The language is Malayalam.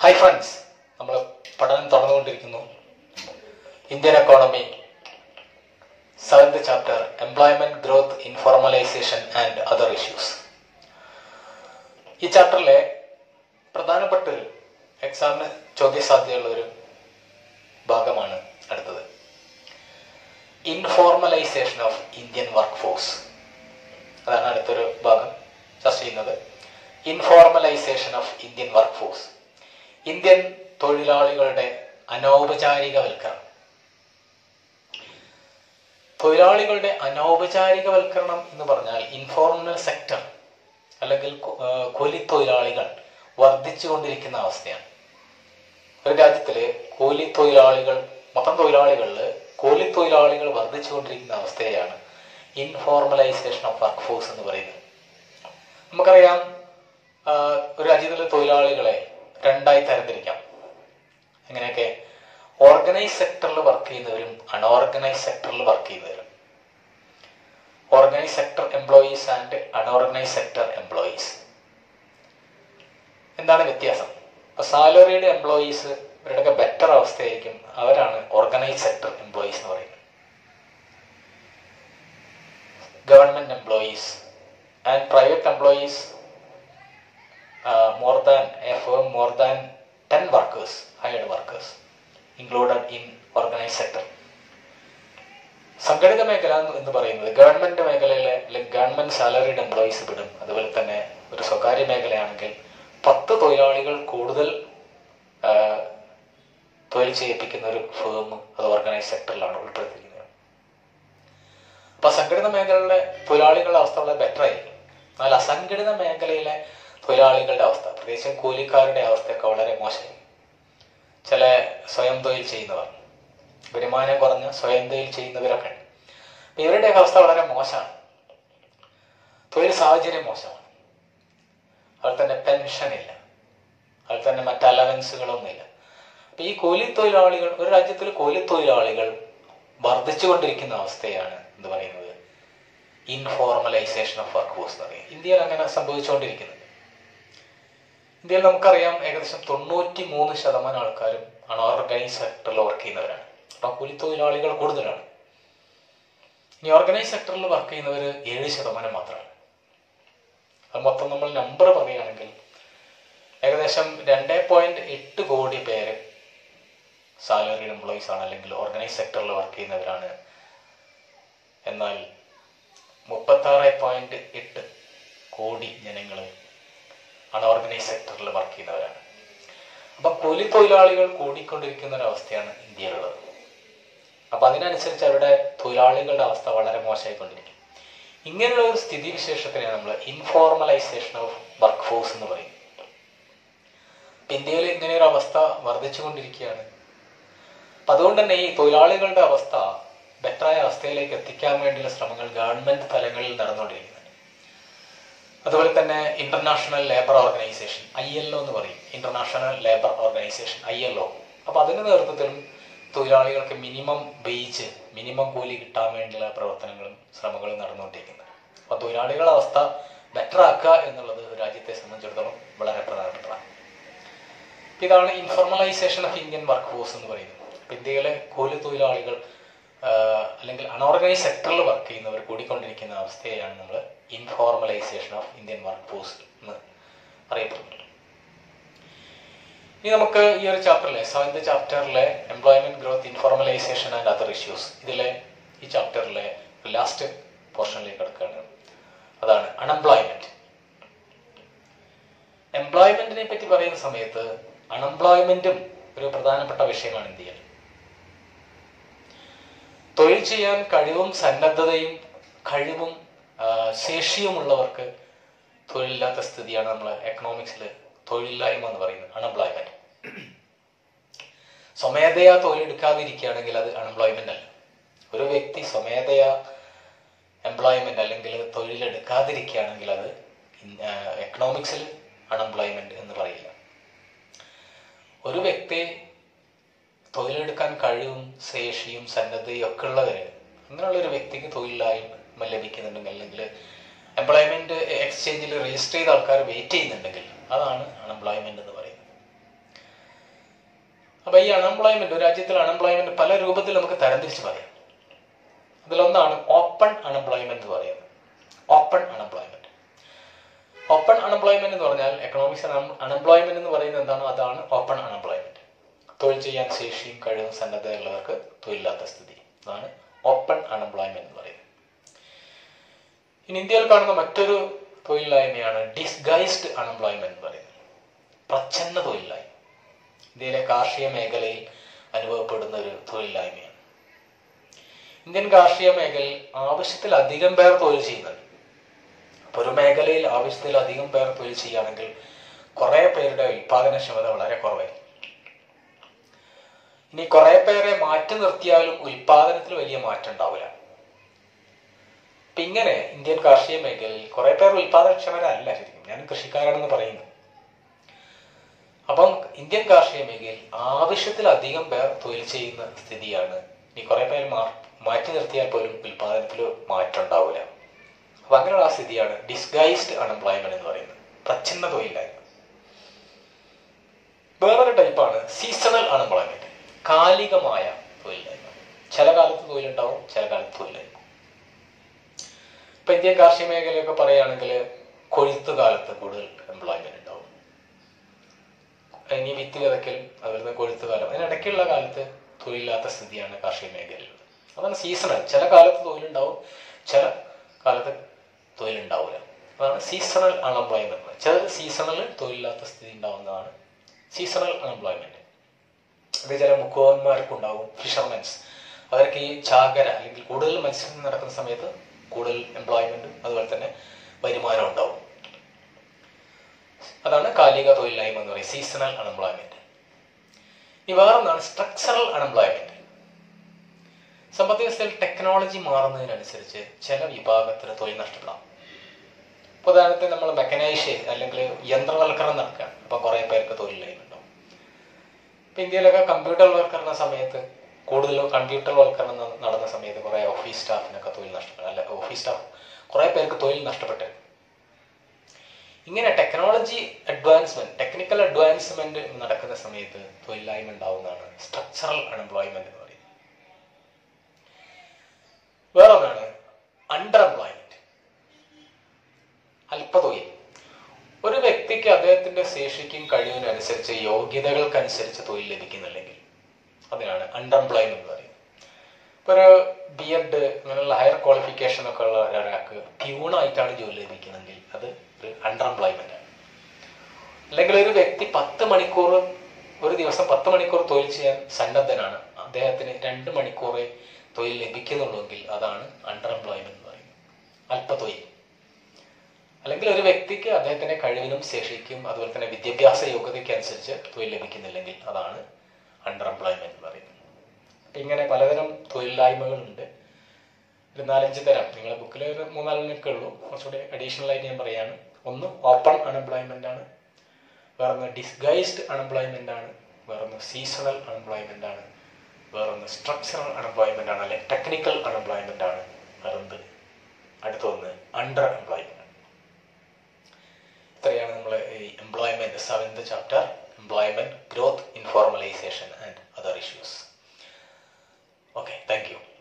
ഹായ് ഫ്രണ്ട്സ് നമ്മൾ പഠനം തുടർന്നുകൊണ്ടിരിക്കുന്നു Indian economy seventh chapter employment growth informalisation and other issues ഈ ചാപ്റ്ററിലെ പ്രധാനപ്പെട്ട ഒരു എക്സാമിന് ചോദ്യസാധ്യതയുള്ള ഒരു ഭാഗമാണ് അടുത്തത് informalisation of Indian work force അതാണ് അടുത്തൊരു ഭാഗം ചർച്ച ചെയ്യുന്നത് informalisation of Indian work force Indian തൊഴിലാളികളുടെ അനൗപചാരികവൽക്കരണം തൊഴിലാളികളുടെ അനൗപചാരികവൽക്കരണം എന്ന് പറഞ്ഞാൽ ഇൻഫോർമൽ സെക്ടർ അല്ലെങ്കിൽ കൂലിത്തൊഴിലാളികൾ വർദ്ധിച്ചുകൊണ്ടിരിക്കുന്ന അവസ്ഥയാണ് ഒരു രാജ്യത്തില് കൂലിത്തൊഴിലാളികൾ മൊത്തം തൊഴിലാളികളിൽ കൂലിത്തൊഴിലാളികൾ വർദ്ധിച്ചുകൊണ്ടിരിക്കുന്ന അവസ്ഥയാണ് ഇൻഫോർമലൈസേഷൻ ഓഫ് വർക്ക് ഫോഴ്സ് എന്ന് പറയുന്നത് നമുക്കറിയാം ഒരു രാജ്യത്തിലെ തൊഴിലാളികളെ രണ്ടായി തരംതിരിക്കാം എങ്ങനെയൊക്കെ ഓർഗനൈസ് സെക്ടറിൽ വർക്ക് ചെയ്യുന്നവരും അൺഓർഗനൈസ് സെക്ടറിൽ വർക്ക് ചെയ്യുന്നവരും organise sector employees and unorganise sector employees എന്താണ് വ്യത്യാസം ഇപ്പൊ സാലറിയുടെ എംപ്ലോയീസ് ഇവരുടെയൊക്കെ ബെറ്റർ അവസ്ഥയായിരിക്കും അവരാണ് ഓർഗനൈസ് സെക്ടർ എംപ്ലോയീസ് എന്ന് പറയുന്നത് government employees and private employees more than a firm more than ten workers hired workers included in organise sector സംഘടിത മേഖല എന്ന് പറയുന്നത് ഗവൺമെന്റ് മേഖലയിലെ അല്ലെങ്കിൽ ഗവൺമെന്റ് സാലറിഡ് എംപ്ലോയീസ് പെടും അതുപോലെ തന്നെ ഒരു സ്വകാര്യ മേഖലയാണെങ്കിൽ പത്ത് തൊഴിലാളികൾ കൂടുതൽ തൊഴിൽ ചെയ്യിപ്പിക്കുന്ന ഒരു ഫേം അത് ഓർഗനൈസ് സെക്ടറിലാണ് ഉൾപ്പെടുത്തിയിരിക്കുന്നത് അപ്പൊ അസംഘടിത മേഖലയിലെ തൊഴിലാളികളുടെ അവസ്ഥ വളരെ ബെറ്റർ ആയിരിക്കും എന്നാൽ അസംഘടിത മേഖലയിലെ തൊഴിലാളികളുടെ അവസ്ഥ പ്രത്യേകിച്ചും കൂലിക്കാരുടെ അവസ്ഥയൊക്കെ വളരെ മോശമായി ചില സ്വയം തൊഴിൽ ചെയ്യുന്നവർ വരുമാനം കുറഞ്ഞ സ്വയം തൊഴിൽ ചെയ്യുന്നവരൊക്കെ അപ്പൊ ഇവരുടെ അവസ്ഥ വളരെ മോശമാണ് തൊഴിൽ സാഹചര്യം മോശമാണ് അതുപോലെ തന്നെ പെൻഷൻ ഇല്ല അതുപോലെ തന്നെ മറ്റ് അലവൻസുകളൊന്നുമില്ല അപ്പൊ ഈ കൂലിത്തൊഴിലാളികൾ ഒരു രാജ്യത്തിൽ കൂലിത്തൊഴിലാളികൾ വർദ്ധിച്ചുകൊണ്ടിരിക്കുന്ന അവസ്ഥയാണ് എന്ന് പറയുന്നത് ഇൻഫോർമലൈസേഷൻ ഓഫ് വർക്ക് ഫോഴ്സ് എന്ന് പറയുന്നത് ഇന്ത്യയിൽ അങ്ങനെ സംഭവിച്ചുകൊണ്ടിരിക്കുന്നത് ഇന്ത്യയിൽ നമുക്കറിയാം ഏകദേശം തൊണ്ണൂറ്റി മൂന്ന് ശതമാനം ആൾക്കാരും അൺഓർഗനൈസ് സെക്ടറിൽ വർക്ക് ചെയ്യുന്നവരാണ് അപ്പൊ കൂലിത്തൊഴിലാളികൾ കൂടുതലാണ് ഇനി ഓർഗനൈസ് സെക്ടറിൽ വർക്ക് ചെയ്യുന്നവർ ഏഴ് ശതമാനം മാത്രമാണ് അത് മൊത്തം നമ്മൾ നമ്പർ പറയുകയാണെങ്കിൽ ഏകദേശം രണ്ടേ പോയിന്റ് എട്ട് കോടി പേര് സാലറിഡ് എംപ്ലോയീസ് ആണ് അല്ലെങ്കിൽ ഓർഗനൈസ് സെക്ടറിൽ വർക്ക് ചെയ്യുന്നവരാണ് എന്നാൽ മുപ്പത്താറ് പോയിന്റ് എട്ട് കോടി ജനങ്ങൾ അൺഓർഗനൈസ് സെക്ടറിൽ വർക്ക് ചെയ്യുന്നവരാണ് അപ്പൊ കൂലി തൊഴിലാളികൾ കൂടിക്കൊണ്ടിരിക്കുന്ന ഒരു അവസ്ഥയാണ് ഇന്ത്യയിലുള്ളത് അപ്പൊ അതിനനുസരിച്ച് അവരുടെ തൊഴിലാളികളുടെ അവസ്ഥ വളരെ മോശമായിക്കൊണ്ടിരിക്കും ഇങ്ങനെയുള്ള ഒരു സ്ഥിതിവിശേഷത്തിനെയാണ് നമ്മൾ ഇൻഫോർമലൈസേഷൻ ഓഫ് വർക്ക് ഫോഴ്സ് എന്ന് പറയും ഇന്ത്യയിൽ ഇങ്ങനെ ഒരു അവസ്ഥ വർദ്ധിച്ചുകൊണ്ടിരിക്കുകയാണ് അപ്പൊ അതുകൊണ്ട് തന്നെ ഈ തൊഴിലാളികളുടെ അവസ്ഥ ബെറ്ററായ അവസ്ഥയിലേക്ക് എത്തിക്കാൻ വേണ്ടിയുള്ള ശ്രമങ്ങൾ ഗവൺമെന്റ് തലങ്ങളിൽ നടന്നുകൊണ്ടിരിക്കുന്നുണ്ട് അതുപോലെ തന്നെ international labour organisation I L O എന്ന് പറയും international labour organisation I L O അപ്പൊ അതിന്റെ നേതൃത്വത്തിലും തൊഴിലാളികൾക്ക് മിനിമം വേജ് മിനിമം കൂലി കിട്ടാൻ വേണ്ടിയുള്ള പ്രവർത്തനങ്ങളും ശ്രമങ്ങളും നടന്നുകൊണ്ടിരിക്കുന്നത് അപ്പൊ തൊഴിലാളികളുടെ അവസ്ഥ ബെറ്റർ ആക്കുക എന്നുള്ളത് രാജ്യത്തെ സംബന്ധിച്ചിടത്തോളം വളരെ പ്രധാനപ്പെട്ടതാണ് ഇതാണ് informalisation of Indian work force എന്ന് പറയുന്നത് ഇന്ത്യയിലെ കൂലി തൊഴിലാളികൾ അല്ലെങ്കിൽ അൺഓർഗനൈസ് സെക്ടറിൽ വർക്ക് ചെയ്യുന്നവർ കൂടിക്കൊണ്ടിരിക്കുന്ന അവസ്ഥയാണ് നമ്മൾ informalisation of Indian work force എന്ന് അറിയപ്പെടുന്നത് ഇനി നമുക്ക് ഈ ഒരു ചാപ്റ്ററിലെ സെവൻത് ചാപ്റ്ററിലെ employment growth informalisation and other issues ഇതിലെ ഈ ചാപ്റ്ററിലെ ലാസ്റ്റ് പോർഷനിലേക്ക് കിടക്കുകയാണ് അതാണ് അൺഎംപ്ലോയ്മെന്റ് എംപ്ലോയ്മെന്റിനെ പറ്റി പറയുന്ന സമയത്ത് അൺഎംപ്ലോയ്മെന്റും ഒരു പ്രധാനപ്പെട്ട വിഷയമാണ് ഇന്ത്യയിൽ തൊഴിൽ ചെയ്യാൻ കഴിവും സന്നദ്ധതയും കഴിവും ശേഷിയുമുള്ളവർക്ക് തൊഴിലില്ലാത്ത സ്ഥിതിയാണ് നമ്മൾ എക്കണോമിക്സിൽ തൊഴിലില്ലായ്മ എന്ന് പറയുന്നത് അൺഎംപ്ലോയ്മെന്റ് സ്വമേധയാ തൊഴിലെടുക്കാതിരിക്കുകയാണെങ്കിൽ അത് അൺഎംപ്ലോയ്മെന്റ് അല്ല ഒരു വ്യക്തി സ്വമേധയാ എംപ്ലോയ്മെന്റ് അല്ലെങ്കിൽ തൊഴിലെടുക്കാതിരിക്കുകയാണെങ്കിൽ അത് എക്കണോമിക്സിൽ അൺഎംപ്ലോയ്മെന്റ് എന്ന് പറയില്ല ഒരു വ്യക്തി തൊഴിലെടുക്കാൻ കഴിവും ശേഷിയും സന്നദ്ധയും ഒക്കെ ഉള്ളവര് അങ്ങനെയുള്ള ഒരു വ്യക്തിക്ക് തൊഴിലില്ലായ്മ ലഭിക്കുന്നുണ്ടെങ്കിൽ അല്ലെങ്കിൽ എംപ്ലോയ്മെന്റ് എക്സ്ചേഞ്ചിൽ രജിസ്റ്റർ ചെയ്ത ആൾക്കാർ വെയിറ്റ് ചെയ്യുന്നുണ്ടെങ്കിൽ അതാണ് അൺഎംപ്ലോയ്മെന്റ് എന്ന് പറയുന്നത് അപ്പൊ ഈ അൺഎംപ്ലോയ്മെന്റ് ഒരു രാജ്യത്തിൽ അൺഎംപ്ലോയ്മെന്റ് പല രൂപത്തിൽ നമുക്ക് തരംതിരിച്ച് പറയാം അതിലൊന്നാണ് ഓപ്പൺ അൺഎംപ്ലോയ്മെന്റ് എന്ന് പറയുന്നത് ഓപ്പൺ അൺഎംപ്ലോയ്മെന്റ് ഓപ്പൺ അൺഎംപ്ലോയ്മെന്റ് എന്ന് പറഞ്ഞാൽ എക്കണോമിക്സ് അൺഎംപ്ലോയ്മെന്റ് എന്ന് പറയുന്നത് എന്താണ് അതാണ് ഓപ്പൺ അൺഎംപ്ലോയ്മെന്റ് തൊഴിൽ ചെയ്യാൻ ശേഷിയും കഴിവും സന്നദ്ധതയുള്ളവർക്ക് തൊഴിലില്ലാത്ത സ്ഥിതി അതാണ് ഓപ്പൺ അൺഎംപ്ലോയ്മെന്റ് എന്ന് പറയുന്നത് ഇനി ഇന്ത്യയിൽ കാണുന്ന മറ്റൊരു തൊഴിലില്ലായ്മയാണ് ഡിസ്ഗൈസ്ഡ് അൺഎംപ്ലോയ്മെന്റ് എന്ന് പറയുന്നത് പ്രച്ഛന്ന തൊഴിലില്ലായ്മ ഇന്ത്യയിലെ കാർഷിക മേഖലയിൽ അനുഭവപ്പെടുന്ന ഒരു തൊഴിലില്ലായ്മയാണ് ഇന്ത്യൻ കാർഷിക മേഖലയിൽ ആവശ്യത്തിലധികം പേർ തൊഴിൽ ചെയ്യുന്നുണ്ട് അപ്പൊ ഒരു മേഖലയിൽ ആവശ്യത്തിലധികം പേർ തൊഴിൽ ചെയ്യുകയാണെങ്കിൽ കുറെ പേരുടെ ഉൽപാദനക്ഷമത വളരെ കുറവായിരിക്കും ഇനി കുറെ പേരെ മാറ്റി നിർത്തിയാലും ഉൽപാദനത്തിൽ വലിയ മാറ്റം ഉണ്ടാവില്ല അപ്പൊ ഇങ്ങനെ ഇന്ത്യൻ കാർഷിക മേഖലയിൽ കുറെ പേർ ഉൽപാദനക്ഷമരല്ല ശരിക്കും ഞാൻ കൃഷിക്കാരാണെന്ന് പറയുന്നു അപ്പം ഇന്ത്യൻ കാർഷിക മേഖലയിൽ ആവശ്യത്തിലധികം പേർ തൊഴിൽ ചെയ്യുന്ന സ്ഥിതിയാണ് ഇനി കുറെ പേർ മാ- മാറ്റി നിർത്തിയാൽ പോലും ഉൽപാദനത്തിൽ മാറ്റം ഉണ്ടാവില്ല അപ്പൊ അങ്ങനെയുള്ള ആ സ്ഥിതിയാണ് ഡിസ്ഗൈസ്ഡ് അൺഎംപ്ലോയ്മെന്റ് എന്ന് പറയുന്നത് പ്രച്ഛന്ന തൊഴിലില്ലായ്മ വേറൊരു ടൈപ്പാണ് സീസണൽ അൺഎംപ്ലോയ്മെന്റ് കാലികമായ തൊഴിലില്ലായ്മ ചില കാലത്ത് തൊഴിലുണ്ടാവും ചില കാലത്ത് തൊഴിലില്ലായ്മ ഇപ്പൊ ഇന്ത്യൻ കാർഷിക മേഖലയൊക്കെ പറയുകയാണെങ്കിൽ കൊയ്ത്ത് കാലത്ത് കൂടുതൽ എംപ്ലോയ്മെന്റ് ഉണ്ടാവും ഇനി വിത്ത് വിതയ്ക്കലും അതുപോലെ തന്നെ കൊയ്ത്ത് കാലം അതിനിടയ്ക്കുള്ള കാലത്ത് തൊഴിലില്ലാത്ത സ്ഥിതിയാണ് കാർഷിക മേഖലയിൽ അതാണ് സീസണൽ ചില കാലത്ത് തൊഴിലുണ്ടാവും ചില കാലത്ത് തൊഴിലുണ്ടാവില്ല അതാണ് സീസണൽ അൺഎംപ്ലോയ്മെന്റ് ചില സീസണലിൽ തൊഴിലില്ലാത്ത സ്ഥിതി ഉണ്ടാവുന്നതാണ് സീസണൽ അൺഎംപ്ലോയ്മെന്റ് അത് ചില മുക്കുവന്മാർക്കുണ്ടാവും ഫിഷർമെൻസ് അവർക്ക് ഈ ചാകര അല്ലെങ്കിൽ കൂടുതൽ മത്സ്യം നടക്കുന്ന സമയത്ത് കൂടുതൽ എംപ്ലോയ്മെന്റും അതുപോലെ തന്നെ വരുമാനം ഉണ്ടാവും അതാണ് കാലിക തൊഴിലില്ലായ്മ എന്ന് പറയുന്നത് സീസണൽ അൺഎംപ്ലോയ്മെന്റ് ഇനി വേറൊന്നാണ് സ്ട്രക്ചറൽ അൺഎംപ്ലോയ്മെന്റ് സമ്പദ് വ്യവസ്ഥയിൽ ടെക്നോളജി മാറുന്നതിനനുസരിച്ച് ചില വിഭാഗത്തിന് തൊഴിൽ നഷ്ടപ്പെടാം ഇപ്പൊ ഉദാഹരണത്തിന് നമ്മൾ മെക്കനൈസേഷൻ അല്ലെങ്കിൽ യന്ത്രവൽക്കരണം നടക്കുകയാണ് അപ്പൊ കുറെ പേർക്ക് തൊഴിലില്ലായ്മ ഉണ്ടാവും ഇപ്പൊ ഇന്ത്യയിലൊക്കെ കമ്പ്യൂട്ടർ വൽക്കരണ സമയത്ത് കൂടുതലും കമ്പ്യൂട്ടർ വൽക്കരണം ന- നടന്ന സമയത്ത് കുറെ ഓഫീസ് സ്റ്റാഫിനൊക്കെ തൊഴിൽ നഷ്ടപ്പെട്ടു അല്ല ഓഫീസ് സ്റ്റാഫ് കുറെ പേർക്ക് തൊഴിൽ നഷ്ടപ്പെട്ടു ഇങ്ങനെ ടെക്നോളജി അഡ്വാൻസ്മെന്റ് ടെക്നിക്കൽ അഡ്വാൻസ്മെന്റ് നടക്കുന്ന സമയത്ത് തൊഴിലില്ലായ്മ ഉണ്ടാവുന്നതാണ് സ്ട്രക്ചറൽ അൺഎംപ്ലോയ്മെന്റ് എന്ന് പറയുന്നത് വേറൊന്നാണ് അണ്ടർ എംപ്ലോയ്മെന്റ് അല്പതൊഴിൽ ഒരു വ്യക്തിക്ക് അദ്ദേഹത്തിന്റെ ശേഷിക്കും കഴിവിനും അനുസരിച്ച് യോഗ്യതകൾക്കനുസരിച്ച് തൊഴിൽ ലഭിക്കുന്നില്ലെങ്കിൽ അതിനാണ് അൺഎംപ്ലോയ്മെന്റ് എന്ന് പറയുന്നത് ഇപ്പൊ ഒരു ബി എഡ് അങ്ങനെയുള്ള ഹയർ ക്വാളിഫിക്കേഷൻ ഒക്കെ ഉള്ള ഒരാൾക്ക് പ്യൂണായിട്ടാണ് ജോലി ലഭിക്കുന്നെങ്കിൽ അത് ഒരു അൺഎംപ്ലോയ്മെന്റ് ആണ് അല്ലെങ്കിൽ ഒരു വ്യക്തി പത്ത് മണിക്കൂർ ഒരു ദിവസം പത്ത് മണിക്കൂർ തൊഴിൽ ചെയ്യാൻ സന്നദ്ധനാണ് അദ്ദേഹത്തിന് രണ്ട് മണിക്കൂറേ തൊഴിൽ ലഭിക്കുന്നുള്ളൂവെങ്കിൽ അതാണ് അണ്ടർഎംപ്ലോയ്മെന്റ് എന്ന് പറയുന്നത് അല്പതൊഴിൽ അല്ലെങ്കിൽ ഒരു വ്യക്തിക്ക് അദ്ദേഹത്തിന്റെ കഴിവിനും ശേഷിക്കും അതുപോലെ തന്നെ വിദ്യാഭ്യാസ യോഗ്യതയ്ക്ക് അനുസരിച്ച് തൊഴിൽ ലഭിക്കുന്നില്ലെങ്കിൽ അതാണ് അണ്ടർഎംപ്ലോയ്മെന്റ് എന്ന് പറയുന്നത് അപ്പൊ ഇങ്ങനെ പലതരം തൊഴിലില്ലായ്മകളുണ്ട് ഒരു നാലഞ്ച് തരം നിങ്ങളെ ബുക്കിൽ ഒരു മൂന്നാലെണ്ണൊക്കെ ഉള്ളൂ കുറച്ചുകൂടി അഡീഷണൽ ആയിട്ട് ഞാൻ പറയാണ് ഒന്ന് ഓപ്പൺ അൺഎംപ്ലോയ്മെന്റ് ആണ് വേറൊന്ന് ഡിസ്ഗൈസ്ഡ് അൺഎംപ്ലോയ്മെന്റ് ആണ് വേറൊന്ന് സീസണൽ അൺഎംപ്ലോയ്മെന്റ് ആണ് വേറൊന്ന് സ്ട്രക്ചറൽ അൺഎംപ്ലോയ്മെന്റ് ആണ് അല്ലെങ്കിൽ ടെക്നിക്കൽ അൺഎംപ്ലോയ്മെന്റ് ആണ് വേറൊന്ന് അടുത്തൊന്ന് അണ്ടർ എംപ്ലോയ്മെന്റ് ഇത്രയാണ് നമ്മൾ ഈ employment seventh chapter employment growth informalisation and other issues okay thank U